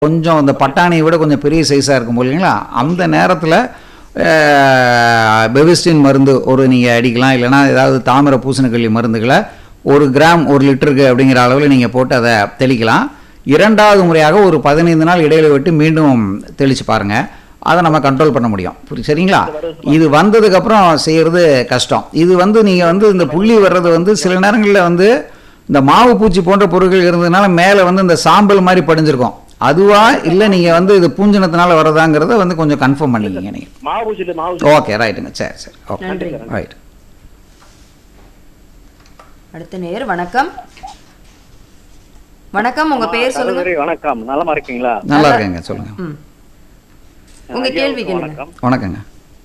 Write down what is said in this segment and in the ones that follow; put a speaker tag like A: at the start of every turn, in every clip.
A: கொஞ்சம் அந்த பட்டாணியை விட கொஞ்சம் பெரிய சைஸாக இருக்கும் இல்லைங்களா அந்த நேரத்தில் பெவிஸ்டின் மருந்து ஒரு நீங்கள் அடிக்கலாம் இல்லைன்னா ஏதாவது தாமிர பூசணிக்கல்லி மருந்துகளை ஒரு கிராம் ஒரு லிட்டருக்கு அப்படிங்கிற அளவில் நீங்கள் போட்டு அதை தெளிக்கலாம் இரண்டாவது முறையாக ஒரு பதினைந்து நாள் இடையில விட்டு மீண்டும் தெளித்து பாருங்கள் அதை நம்ம கண்ட்ரோல் பண்ண முடியும் புரி சரிங்களா இது வந்ததுக்கப்புறம் செய்கிறது கஷ்டம் இது வந்து நீங்கள் வந்து இந்த புள்ளி வர்றது வந்து சில நேரங்களில் வந்து இந்த மாவு பூச்சி போன்ற பொருட்கள் இருந்ததுனால மேலே வந்து இந்த சாம்பல் மாதிரி படிஞ்சிருக்கும் அதுவா இல்லை நீங்கள் வந்து இது பூஞ்சனத்தினால வரதாங்கிறத வந்து கொஞ்சம் கன்ஃபார்ம் பண்ணிக்கிங்க நீங்கள்
B: மாவு பூச்சிட்டு மாவு
A: ஓகே ரைட்டுங்க சரி சரி ஓகே
C: நன்றி
A: ரைட்
C: அடுத்த நேர் வணக்கம் வணக்கம் உங்க பேர் சொல்லுங்க
B: சகோதரி வணக்கம் நலமா இருக்கீங்களா
A: நல்லா இருக்கேங்க சொல்லுங்கள்
C: ம். உங்க
B: ஐயா,
C: கேள்வி கேளுங்க
B: வணக்கம்
A: வணக்கங்க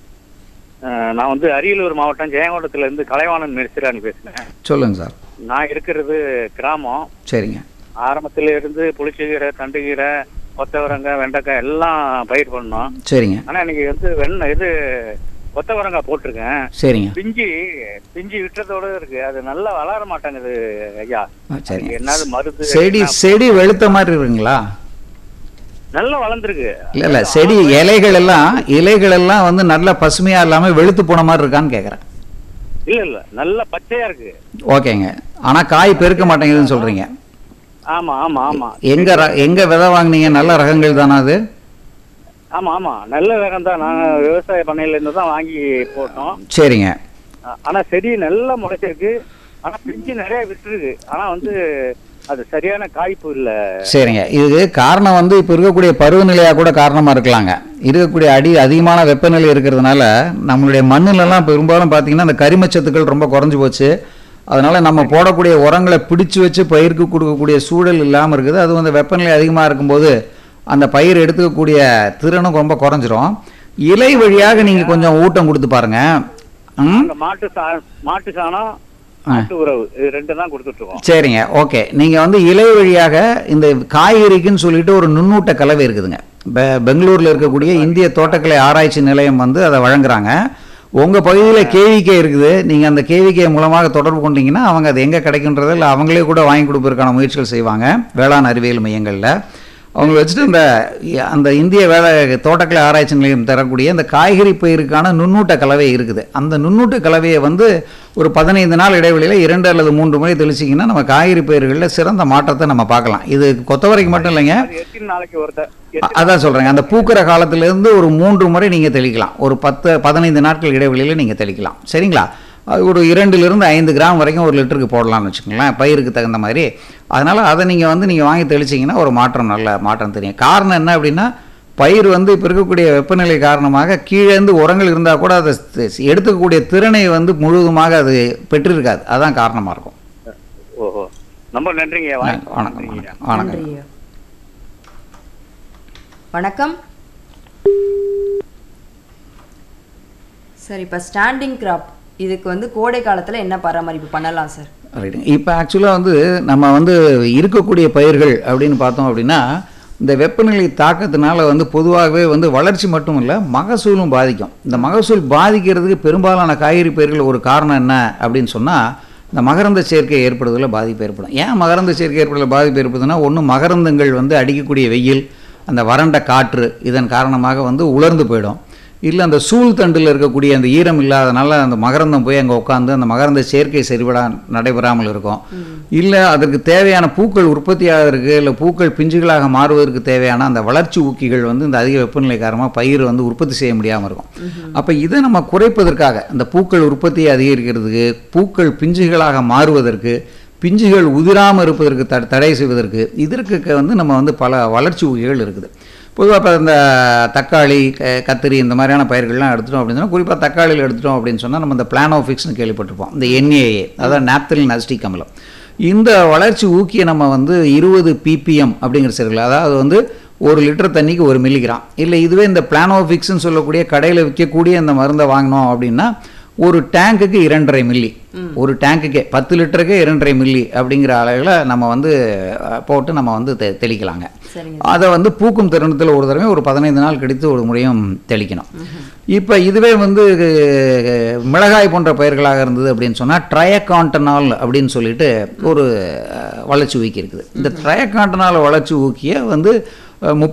B: அஹ், நான் வந்து அரியலூர் மாவட்டம் ஜெயங்கொண்டத்துல இருந்து கலைவாணன் மெர்சிராணி பேசுறேன்
A: சொல்லுங்க சார்
B: நான் இருக்கிறது கிராமம்
A: சரிங்க
B: ஆரம்பத்துல இருந்து புளிச்சக்கீரை தண்டுக்கீரை கொத்தவரங்காய் வெண்டைக்காய் எல்லாம் பயிர் பண்ணோம்
A: சரிங்க
B: ஆனா இன்னைக்கு வந்து வெண்ணெய் இது கொத்தவரங்காய் போட்டிருக்கேன்
A: சரிங்க
B: பிஞ்சு பிஞ்சு விட்டதோட இருக்கு அது நல்லா வளர மாட்டேங்குது ஐயா
A: ஆ, சரிங்க
B: என்னது மருந்து
A: செடி செடி வெளுத்த மாதிரி இருக்குங்களா
B: நல்லா வளர்ந்துருக்கு
A: இல்லை இல்லை செடி இலைகள் எல்லாம் இலைகள் எல்லாம் வந்து நல்லா பசுமையாக இல்லாமல் வெளுத்து போன மாதிரி இருக்கான்னு கேட்குறேன்
B: இல்ல இல்ல நல்லா பச்சையா இருக்கு
A: ஓகேங்க ஆனால் காய் பெருக்க மாட்டேங்குதுன்னு சொல்கிறீங்க
B: ஆமா ஆமா ஆமா
A: எங்கே ர எங்கே விதை வாங்குனீங்க நல்ல ரகங்கள் தானே அது
B: ஆமா ஆமா நல்ல ரகம் தான் நாங்க விவசாய பண்ணையில இருந்து தான் வாங்கி போட்டோம்
A: சரிங்க
B: ஆ- ஆனா செடி நல்லா முளைச்சிருக்கு ஆனா பிஞ்சு நிறைய விட்டுருக்கு ஆனா வந்து அது சரியான காய்ப்பு இல்ல
A: சரிங்க இது காரணம் வந்து இப்போ இருக்கக்கூடிய பருவநிலையாக கூட காரணமாக இருக்கலாங்க இருக்கக்கூடிய அடி அதிகமான வெப்பநிலை இருக்கிறதுனால நம்மளுடைய மண்ணுலலாம் பெரும்பாலும் பார்த்தீங்கன்னா அந்த கரிமச்சத்துக்கள் ரொம்ப குறைஞ்சு போச்சு அதனால் நம்ம போடக்கூடிய உரங்களை பிடிச்சு வச்சு பயிருக்கு கொடுக்கக்கூடிய சூழல் இல்லாமல் இருக்குது அதுவும் அந்த வெப்பநிலை அதிகமாக இருக்கும்போது அந்த பயிர் எடுத்துக்கக்கூடிய திறனும் ரொம்ப குறைஞ்சிரும் இலை வழியாக நீங்கள் கொஞ்சம் ஊட்டம் கொடுத்து பாருங்க ம்
B: அந்த மாட்டு சா மாட்டு சாணம் மாட்டு உறவு இது ரெண்டு தான் கொடுத்துட்டு இருக்கோம்
A: சரிங்க ஓகே நீங்கள் வந்து இலை வழியாக இந்த காய்கறிக்குன்னு சொல்லிட்டு ஒரு நுண்ணூட்ட கலவை இருக்குதுங்க பெ- பெங்களூர்ல இருக்கக்கூடிய இந்திய தோட்டக்கலை ஆராய்ச்சி நிலையம் வந்து அதை வழங்குறாங்க உங்கள் பகுதியில் கேவிகே இருக்குது நீங்கள் அந்த கேவிகே மூலமாக தொடர்பு கொண்டீங்கன்னா அவங்க அது எங்கே கிடைக்குன்றதை இல்லை அவங்களே கூட வாங்கி கொடுப்பதற்கான முயற்சிகள் செய்வாங்க வேளாண் அறிவியல் மையங்களில் அவங்க வச்சுட்டு இந்த அந்த இந்திய வேலை தோட்டக்கலை ஆராய்ச்சி நிலையம் தரக்கூடிய இந்த காய்கறி பயிருக்கான நுண்ணூட்ட கலவை இருக்குது அந்த நுண்ணூட்ட கலவையை வந்து ஒரு பதினைந்து நாள் இடைவெளியில் இரண்டு அல்லது மூன்று முறை தெளிச்சிங்கன்னா நம்ம காய்கறி பயிர்களில் சிறந்த மாற்றத்தை நம்ம பார்க்கலாம் இது கொத்தவரைக்கு மட்டும் இல்லைங்க
B: அது எத்தனை நாளைக்கு ஒருத்தர்
A: அ- அதான் சொல்கிறேங்க அந்த பூக்கிற காலத்திலேருந்து ஒரு மூன்று முறை நீங்கள் தெளிக்கலாம் ஒரு பத்து பதினைந்து நாட்கள் இடைவெளியில் நீங்கள் தெளிக்கலாம் சரிங்களா அது ஒரு இரண்டிலிருந்து ஐந்து கிராம் வரைக்கும் ஒரு லிட்டருக்கு போடலாம்னு வச்சுக்கோங்களேன் பயிருக்கு தகுந்த மாதிரி அதனால் அதை நீங்கள் வந்து நீங்கள் வாங்கி தெளிச்சிங்கன்னா ஒரு மாற்றம் நல்ல மாற்றம் தெரியும் காரணம் என்ன அப்படின்னா பயிர் வந்து இப்போ இருக்கக்கூடிய வெப்பநிலை காரணமாக கீழேந்து உரங்கள் இருந்தால் கூட அதை ஸ்- எடுத்துக்கக்கூடிய திறனை வந்து முழுவதுமாக அது பெற்றிருக்காது அதான் காரணமாக இருக்கும்
B: ஓஹோ ரொம்ப நன்றிங்க
A: வணக்கம்
B: வணக்கம்
A: வணக்கம் வணக்கம்
C: நன்றி வணக்கம் சார் இப்போ ஸ்டாண்டிங் கிராப் இதுக்கு வந்து கோடை காலத்துல என்ன பராமரிப்பு பண்ணலாம் சார்
A: ரைட்டுங்க இப்போ ஆக்சுவலாக வந்து நம்ம வந்து இருக்கக்கூடிய பயிர்கள் அப்படின்னு பார்த்தோம் அப்படின்னா இந்த வெப்பநிலை தாக்கத்தினால வந்து பொதுவாகவே வந்து வளர்ச்சி மட்டும் இல்லை மகசூலும் பாதிக்கும் இந்த மகசூல் பாதிக்கிறதுக்கு பெரும்பாலான காய்கறி பயிர்கள் ஒரு காரணம் என்ன அப்படின்னு சொன்னால் இந்த மகரந்த சேர்க்கை ஏற்படுவதில் பாதிப்பு ஏற்படும் ஏன் மகரந்த சேர்க்கை ஏற்படுவதில் பாதிப்பு ஏற்படுதுன்னா ஒன்று மகரந்தங்கள் வந்து அடிக்கக்கூடிய வெயில் அந்த வறண்ட காற்று இதன் காரணமாக வந்து உலர்ந்து போயிடும் இல்லை அந்த சூழ் தண்டில் இருக்கக்கூடிய அந்த ஈரம் இல்லாதனால அந்த மகரந்தம் போய் அங்கே உட்காந்து அந்த மகரந்த சேர்க்கை சரிபடா நடைபெறாமல் இருக்கும் இல்லை அதற்கு தேவையான பூக்கள் உற்பத்தியாகிறதுக்கு இல்லை பூக்கள் பிஞ்சுகளாக மாறுவதற்கு தேவையான அந்த வளர்ச்சி ஊக்கிகள் வந்து இந்த அதிக வெப்பநிலை காரணமாக பயிர் வந்து உற்பத்தி செய்ய முடியாமல் இருக்கும் அப்போ இதை நம்ம குறைப்பதற்காக அந்த பூக்கள் உற்பத்தியை அதிகரிக்கிறதுக்கு பூக்கள் பிஞ்சுகளாக மாறுவதற்கு பிஞ்சுகள் உதிராமல் இருப்பதற்கு த தடை செய்வதற்கு இதற்கு க- வந்து நம்ம வந்து பல வளர்ச்சி ஊக்கிகள் இருக்குது பொதுவாக இப்போ இந்த தக்காளி க- கத்திரி இந்த மாதிரியான பயிர்கள்லாம் எடுத்துட்டோம் அப்படின்னு சொன்னால் குறிப்பாக தக்காளியில் எடுத்துட்டோம் அப்படின்னு சொன்னால் நம்ம இந்த பிளானோஃபிக்ஸ்னு கேள்விப்பட்டிருப்போம் இந்த என்ஏஏ அதாவது நாப்தலின் அசிட்டிக் அமிலம் இந்த வளர்ச்சி ஊக்கியை நம்ம வந்து இருபது பிபிஎம் அப்படிங்கிற சரிகள் அதாவது வந்து ஒரு லிட்டர் தண்ணிக்கு ஒரு மில்லிகிராம் இல்லை இதுவே இந்த பிளானோஃபிக்ஸ்னு சொல்லக்கூடிய கடையில் விற்கக்கூடிய இந்த மருந்தை வாங்கினோம் அப்படின்னா ஒரு டேங்குக்கு இரண்டரை மில்லி ஒரு டேங்குக்கே பத்து லிட்டருக்கு இரண்டரை மில்லி அப்படிங்கிற அளவில் நம்ம வந்து அஹ், போட்டு நம்ம வந்து தெ தெளிக்கலாங்க
C: சரிங்க
A: அதை வந்து பூக்கும் தருணத்தில் ஒரு தடவை ஒரு பதினைந்து நாள் கழித்து ஒரு முறையும் தெளிக்கணும் இப்போ இதுவே வந்து அஹ், மிளகாய் போன்ற பயிர்களாக இருந்தது அப்படின்னு சொன்னால் ட்ரயகாண்டனால் அப்படின்னு சொல்லிட்டு ஒரு அஹ், வளர்ச்சி ஊக்கி இருக்குது இந்த ட்ரயகாண்டனால் வளர்ச்சி ஊக்கிய வந்து அஹ்,